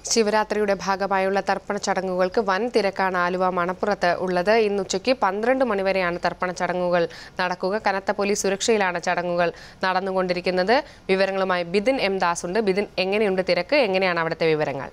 ശിവരാത്രിയുടെ ഭാഗമായുള്ള തർപ്പണ ചടങ്ങുകൾക്ക് വൻ തിരക്കാണ് ആലുവ മണപ്പുറത്ത് ഉള്ളത് ഇന്ന് ഉച്ചയ്ക്ക് പന്ത്രണ്ട് മണിവരെയാണ് തർപ്പണ ചടങ്ങുകൾ നടക്കുക കനത്ത പോലീസ് സുരക്ഷയിലാണ് ചടങ്ങുകൾ നടന്നുകൊണ്ടിരിക്കുന്നത് വിവരങ്ങളുമായി ബിദിൻ എം ദാസ് ഉണ്ട് ബിദിൻ എങ്ങനെയുണ്ട് തിരക്ക് എങ്ങനെയാണ് അവിടുത്തെ വിവരങ്ങൾ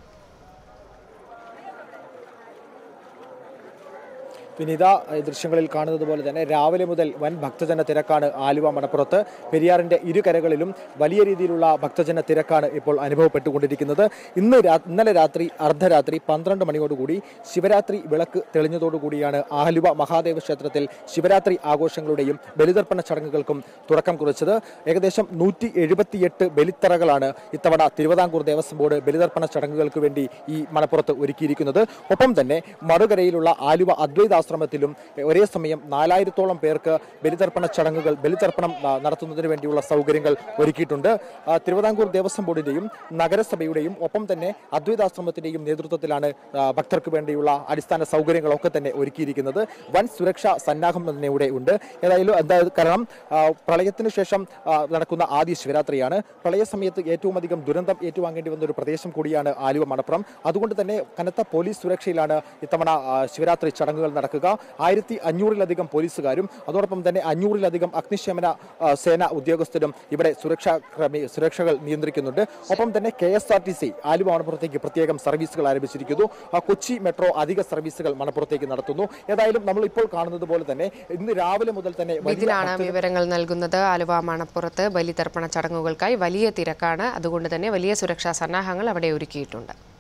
വിനീത ഈ ദൃശ്യങ്ങളിൽ കാണുന്നത് പോലെ തന്നെ രാവിലെ മുതൽ വൻ ഭക്തജന തിരക്കാണ് ആലുവ മണപ്പുറത്ത് പെരിയാറിന്റെ ഇരുകരകളിലും വലിയ രീതിയിലുള്ള ഭക്തജന തിരക്കാണ് ഇപ്പോൾ അനുഭവപ്പെട്ടുകൊണ്ടിരിക്കുന്നത് ഇന്ന് രാ- ഇന്നലെ രാത്രി അർദ്ധരാത്രി പന്ത്രണ്ട് മണിയോടുകൂടി ശിവരാത്രി വിളക്ക് തെളിഞ്ഞതോടുകൂടിയാണ് ആലുവ മഹാദേവ ക്ഷേത്രത്തിൽ ശിവരാത്രി ആഘോഷങ്ങളുടെയും ബലിതർപ്പണ ചടങ്ങുകൾക്കും തുടക്കം കുറിച്ചത് ഏകദേശം നൂറ്റി എഴുപത്തിയെട്ട് ബലിത്തറകളാണ് ഇത്തവണ തിരുവിതാംകൂർ ദേവസ്വം ബോർഡ് ബലിതർപ്പണ ചടങ്ങുകൾക്ക് വേണ്ടി ഈ മണപ്പുറത്ത് ഒരുക്കിയിരിക്കുന്നത് ഒപ്പം തന്നെ മറുകരയിലുള്ള ആലുവ അദ്വൈതാശ്രമത്തിലും ഒരേ സമയം നാലായിരത്തോളം പേർക്ക് ബലിതർപ്പണ ചടങ്ങുകൾ ബലിതർപ്പണം ആ, നടത്തുന്നതിന് വേണ്ടിയുള്ള സൗകര്യങ്ങൾ ഒരുക്കിയിട്ടുണ്ട് ആ, തിരുവിതാംകൂർ ദേവസ്വം ബോർഡിന്റെയും നഗരസഭയുടെയും ഒപ്പം തന്നെ അദ്വൈതാശ്രമത്തിന്റെയും നേതൃത്വത്തിലാണ് ആ, ഭക്തർക്ക് വേണ്ടിയുള്ള അടിസ്ഥാന സൗകര്യങ്ങളൊക്കെ തന്നെ ഒരുക്കിയിരിക്കുന്നത് വൻ സുരക്ഷാ സന്നാഹം തന്നെ ഇവിടെ ഉണ്ട് ഏതായാലും എന്താ കാരണം ആ, പ്രളയത്തിന് ശേഷം ആ, നടക്കുന്ന ആദ്യ ശിവരാത്രിയാണ് പ്രളയ സമയത്ത് ഏറ്റവും അധികം ദുരന്തം ഏറ്റുവാങ്ങേണ്ടി വന്ന ഒരു പ്രദേശം കൂടിയാണ് ആലുവ മണപ്പുറം അതുകൊണ്ട് തന്നെ കനത്ത പോലീസ് സുരക്ഷയിലാണ് ഇത്തവണ ആ, ശിവരാത്രി ചടങ്ങുകൾ നടക്കുക ആയിരത്തി അഞ്ഞൂറിലധികം പോലീസുകാരും അതോടൊപ്പം തന്നെ അഞ്ഞൂറിലധികം അഗ്നിശമന ആ, സേന ഉദ്യോഗസ്ഥരും ഇവിടെ സുരക്ഷാ ക്രമീ സുരക്ഷകൾ നിയന്ത്രിക്കുന്നുണ്ട് ഒപ്പം തന്നെ K S R T C Aluva മണപ്പുറത്തേക്ക് പ്രത്യേകം സർവീസുകൾ ആരംഭിച്ചിരിക്കുന്നു ആ, കൊച്ചി മെട്രോ അധിക സർവീസുകൾ മണപ്പുറത്തേക്ക് നടത്തുന്നു ഏതായാലും നമ്മൾ ഇപ്പോൾ കാണുന്നത് പോലെ തന്നെ ഇന്ന് രാവിലെ മുതൽ തന്നെ വലിയ ബിദിനാണ് വിവരങ്ങൾ നൽകുന്നത് ആലുവ മണപ്പുറത്ത് ബലിതർപ്പണ ചടങ്ങുകൾക്കായി വലിയ തിരക്കാണ് അതുകൊണ്ട് തന്നെ വലിയ സുരക്ഷാ സന്നാഹങ്ങൾ അവിടെ ഒരുക്കിയിട്ടുണ്ട്